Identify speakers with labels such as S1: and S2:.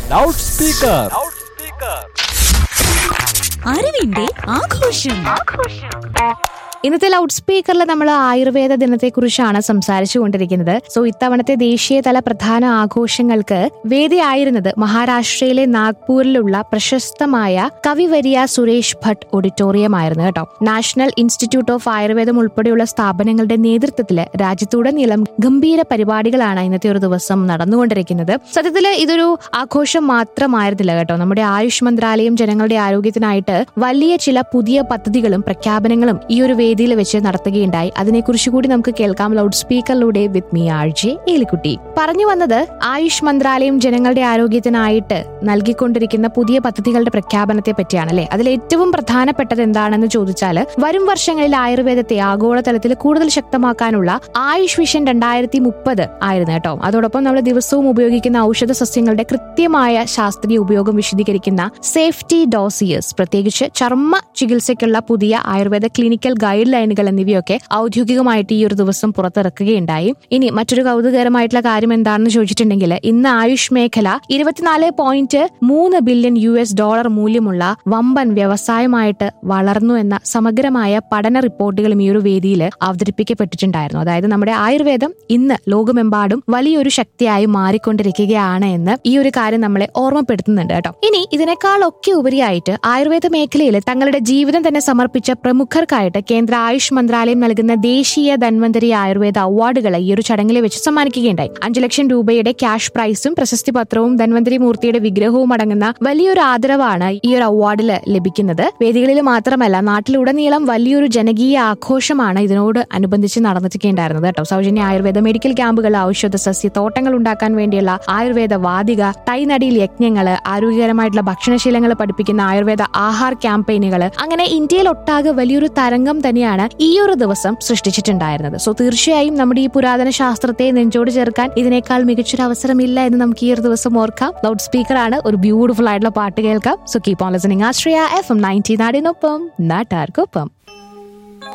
S1: loud speaker
S2: അറിവിന്റെ ആഘോഷം
S3: ഇന്നത്തെ ലൗഡ് സ്പീക്കറിൽ നമ്മൾ ആയുർവേദ ദിനത്തെക്കുറിച്ചാണ് സംസാരിച്ചു കൊണ്ടിരിക്കുന്നത് സോ ഇത്തവണത്തെ ദേശീയതല പ്രധാന ആഘോഷങ്ങൾക്ക് വേദിയായിരുന്നത് മഹാരാഷ്ട്രയിലെ നാഗ്പൂരിലുള്ള പ്രശസ്തമായ കവിവരിയ സുരേഷ് ഭട്ട് ഓഡിറ്റോറിയം ആയിരുന്നു കേട്ടോ നാഷണൽ ഇൻസ്റ്റിറ്റ്യൂട്ട് ഓഫ് ആയുർവേദം ഉൾപ്പെടെയുള്ള സ്ഥാപനങ്ങളുടെ നേതൃത്വത്തിൽ രാജ്യത്തുടനീളം ഗംഭീര പരിപാടികളാണ് ഇന്നത്തെ ഒരു ദിവസം നടന്നുകൊണ്ടിരിക്കുന്നത് സത്യത്തിൽ ഇതൊരു ആഘോഷം മാത്രമായിരുന്നില്ല കേട്ടോ നമ്മുടെ ആയുഷ് മന്ത്രാലയം ജനങ്ങളുടെ ആരോഗ്യത്തിനായിട്ട് വലിയ ചില പുതിയ പദ്ധതികളും പ്രഖ്യാപനങ്ങളും ഈ ഒരു വേദിയിൽ വെച്ച് നടത്തുകയുണ്ടായി അതിനെക്കുറിച്ച് കൂടി നമുക്ക് കേൾക്കാം ലൗഡ് സ്പീക്കറിലൂടെ വിത്ത് മീ ആഴ്ച ഏലിക്കുട്ടി പറഞ്ഞു വന്നത് ആയുഷ് മന്ത്രാലയം ജനങ്ങളുടെ ആരോഗ്യത്തിനായിട്ട് നൽകിക്കൊണ്ടിരിക്കുന്ന പുതിയ പദ്ധതികളുടെ പ്രഖ്യാപനത്തെ പറ്റിയാണ് അല്ലെ അതിൽ ഏറ്റവും പ്രധാനപ്പെട്ടത് എന്താണെന്ന് ചോദിച്ചാൽ വരും വർഷങ്ങളിൽ ആയുർവേദത്തെ ആഗോളതലത്തിൽ കൂടുതൽ ശക്തമാക്കാനുള്ള ആയുഷ് വിഷൻ രണ്ടായിരത്തി മുപ്പത് ആയിരുന്നു കേട്ടോ അതോടൊപ്പം നമ്മൾ ദിവസവും ഉപയോഗിക്കുന്ന ഔഷധ സസ്യങ്ങളുടെ കൃത്യമായ ശാസ്ത്രീയ ഉപയോഗം വിശദീകരിക്കുന്ന സേഫ്റ്റി ഡോസിയേഴ്സ് പ്രത്യേകിച്ച് ചർമ്മ ചികിത്സയ്ക്കുള്ള പുതിയ ആയുർവേദ ക്ലിനിക്കൽ ഗൈഡ് ലൈനുകൾ എന്നിവയൊക്കെ ഔദ്യോഗികമായിട്ട് ഈ ഒരു ദിവസം പുറത്തിറക്കുകയുണ്ടായി ഇനി മറ്റൊരു കൗതുകകരമായിട്ടുള്ള കാര്യം എന്താണെന്ന് ചോദിച്ചിട്ടുണ്ടെങ്കിൽ ഇന്ന് ആയുഷ് മേഖല ഇരുപത്തിനാല് പോയിന്റ് മൂന്ന് ബില്യൺ യു എസ് ഡോളർ മൂല്യമുള്ള വമ്പൻ വ്യവസായമായിട്ട് വളർന്നു എന്ന സമഗ്രമായ പഠന റിപ്പോർട്ടുകളും ഈ ഒരു വേദിയിൽ അവതരിപ്പിക്കപ്പെട്ടിട്ടുണ്ടായിരുന്നു അതായത് നമ്മുടെ ആയുർവേദം ഇന്ന് ലോകമെമ്പാടും വലിയൊരു ശക്തിയായി മാറിക്കൊണ്ടിരിക്കുകയാണ് എന്ന് ഈ ഒരു കാര്യം നമ്മളെ ഓർമ്മപ്പെടുത്തുന്നുണ്ട് കേട്ടോ ഇനി ഇതിനേക്കാളൊക്കെ ഉപരിയായിട്ട് ആയുർവേദ മേഖലയിൽ തങ്ങളുടെ ജീവിതം തന്നെ സമർപ്പിച്ച പ്രമുഖർക്കായിട്ട് കേന്ദ്ര ആയുഷ് മന്ത്രാലയം നൽകുന്ന ദേശീയ ധന്വന്തരി ആയുർവേദ അവാർഡുകൾ ഈ ഒരു ചടങ്ങിൽ വെച്ച് സമ്മാനിക്കുകയുണ്ടായി അഞ്ചു ലക്ഷം രൂപയുടെ ക്യാഷ് പ്രൈസും പ്രശസ്തി പത്രവും ധന്വന്തരി മൂർത്തിയുടെ വിഗ്രഹവും അടങ്ങുന്ന വലിയൊരു ആദരവാണ് ഈ ഒരു അവാർഡിൽ ലഭിക്കുന്നത് വേദികളിൽ മാത്രമല്ല നാട്ടിലുടനീളം വലിയൊരു ജനകീയ ആഘോഷമാണ് ഇതിനോട് അനുബന്ധിച്ച് നടന്നിട്ടുണ്ടായിരുന്നത് കേട്ടോ സൗജന്യ ആയുർവേദ മെഡിക്കൽ ക്യാമ്പുകൾ ഔഷധ സസ്യ തോട്ടങ്ങൾ ഉണ്ടാക്കാൻ വേണ്ടിയുള്ള ആയുർവേദ വാതിക തൈനടിയിൽ യജ്ഞങ്ങള് ആരോഗ്യകരമായിട്ടുള്ള ഭക്ഷണശീലങ്ങൾ പഠിപ്പിക്കുന്ന ആയുർവേദ ആഹാർ ക്യാമ്പയിനുകൾ അങ്ങനെ ഇന്ത്യയിൽ ഒട്ടാകെ വലിയൊരു തരംഗം തന്നെയാണ് ഈ ഒരു ദിവസം സൃഷ്ടിച്ചിട്ടുണ്ടായിരുന്നത് സോ തീർച്ചയായും നമ്മുടെ ഈ പുരാതന ശാസ്ത്രത്തെ നെഞ്ചോട് ചേർക്കാൻ ഇതിനേക്കാൾ മികച്ചൊരു അവസരമില്ല എന്ന് നമുക്ക് ഈ ഒരു ദിവസം ഓർക്കാം ലൗഡ് സ്പീക്കർ ആണ് ഒരു ബ്യൂട്ടിഫുൾ ആയിട്ടുള്ള പാട്ട് കേൾക്കാം so keep on listening Ashraya F M ninety നാടിനൊപ്പം നാട്ടാർക്കൊപ്പം